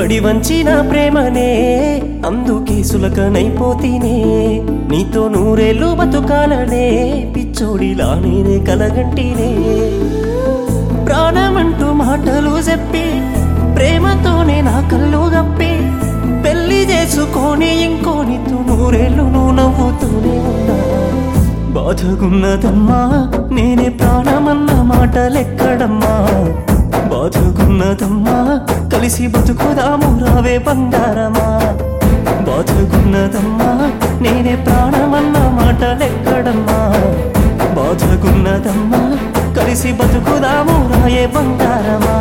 బడి వంచిన ప్రేమనే అందుకే సులకనైపోతీనే నీతో నూరేళ్ళు బతుకాలనే పిచ్చోడిలా నేనే కలగంటినే ప్రాణమంటూ మాటలు చెప్పి ప్రేమతోనే నా కళ్ళు గప్పి పెళ్లి చేసుకొని ఇంకోనితో నూరేళ్ళు నువ్వు నవ్వుతూనే ఉన్నా బాధగున్నదమ్మా నేనే ప్రాణమన్న మాటలెక్కడమ్మా బాధగున్నదమ్మా కలిసి బతుకుదాము రావే బంగారమా బాధగున్నదమ్మా నేనే ప్రాణమన్న మాటలెక్కడమ్మా బాధగున్నదమ్మా కలిసి బతుకుదాము రాయే బంగారమా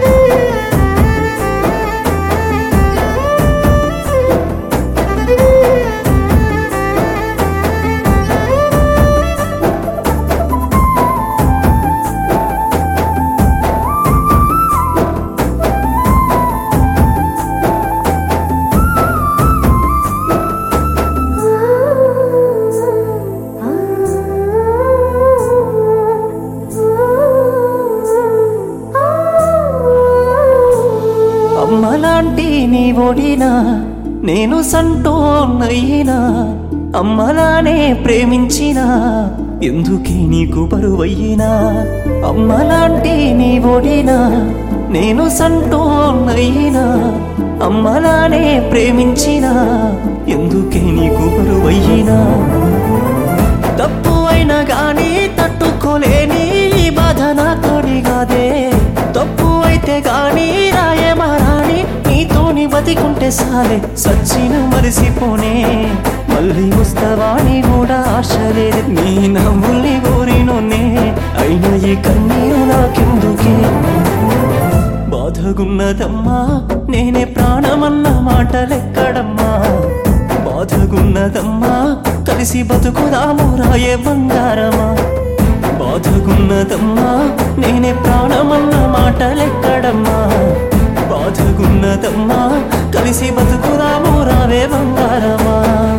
అమ్మలాంటి నీ ఒడినా నేను సంటోన్నయ్యినా అమ్మలానే ప్రేమించినా ఎందుకే నీకు బరువయ్యినా అమ్మలాంటి నీ ఒడినా నేను సంటోన్నయ్యినా అమ్మలానే ప్రేమించినా ఎందుకే నీకు బరువయ్యినా తప్పు అయినా గాని తట్టుకోలేని ఈ బాధ నాతోని కాదే తప్పు అయితే గాని రాయమారాని నీతోని బతికుంటే సాలే సచ్చిన మరిసిపోనే మళ్ళీ వస్తావాని కూడా ఆశ లేదు నీ నవ్వుల్ని కోరినోనే అయినా ఈ కన్నీరు నాకెందుకే బాధగున్నదమ్మా నేనే ప్రాణమన్న మాటలెక్కడమ్మా బాధగున్నదమ్మా కలిసి బతుకుదాము రాయే బంగారమా బాధగున్నదమ్మా నేనే ప్రాణమన్న మాటలెక్కడమ్మా బాధగున్నదమ్మా కలిసి బతుకుదాము రావే బంగారమా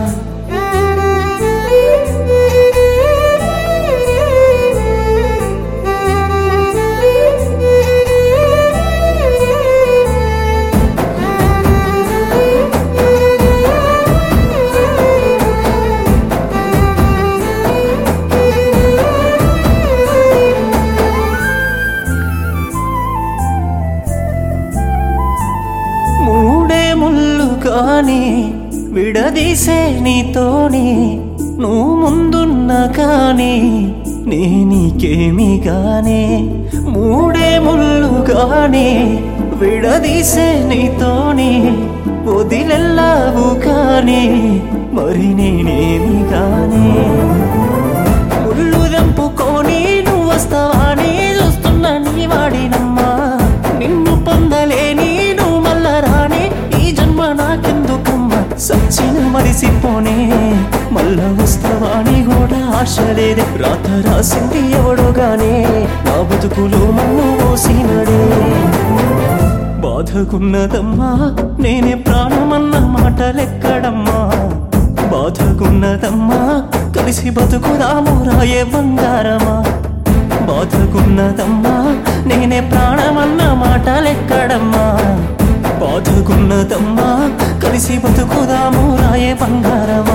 మూడే ముళ్ళు కానీ విడదీసే నీతోని నువ్వు ముందున్న కానీ నే నీకేమి గానే మూడే ముళ్ళు కానీ విడదీసే నీతోని వదిలెల్లావు కానీ మరి నేనేమి గానే ముళ్ళు దంపుకొని నువ్వు వస్తావని చూస్తున్న నీ వాడినమ్మా నిన్ను పొందలేని నువ్వు మల్ల రాని ఈ జన్మ నాకెందుకమ్మా సచ్చిన మరిసిపోనే మళ్ళ వస్తావని కూడా ఆశ లేదే రాత రాసింది ఎవడో గానే నా బతుకులో మన్ను పోసినడే బాధకున్నదమ్మా నేనే ప్రాణమన్న మాటలెక్కడమ్మా బాధకున్నదమ్మా కలిసి బతుకుదాము రాయే బంగారమా బాధకున్నదమ్మా నేనే ప్రాణమన్న మాటలెక్కడమ్మా బాధకున్నదమ్మా కలిసి బతుకుదాము రాయే బంగారమా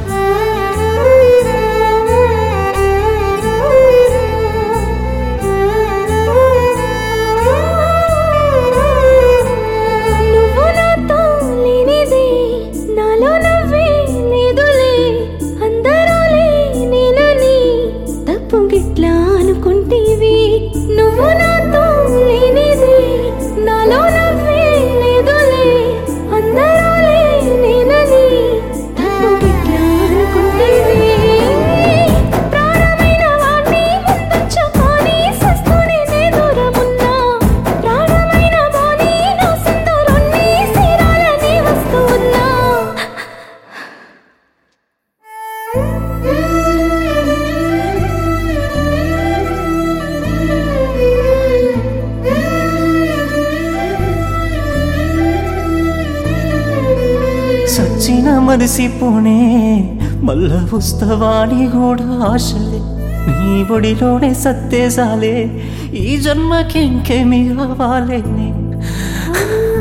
నువ్వు నాతో లేనిదే నాలో నవ్వే లేదులే అందరూలే నేనని తప్పు గిట్లా అనుకుంటేవి నువ్వు నాతో లేనిదే నాలో నవ్వే లేదులే అందరూలే నేనని తప్పు గిట్లా అనుకుంటేవి ప్రాణమైన వాణ్ణి ముందుంచుకొని సస్తూనే నే దూరమున్నా ప్రాణమైన వాణి నా సింధూరాన్ని సిరాలని వస్తూ ఉన్నా సచ్చిన మరిసిపోనే మళ్ళ వస్తవాని కూడా ఆశలే నీ ఒడిలోనే సత్తేసాలే ఈ జన్మకి ఇంకేమి కావాలే ఆ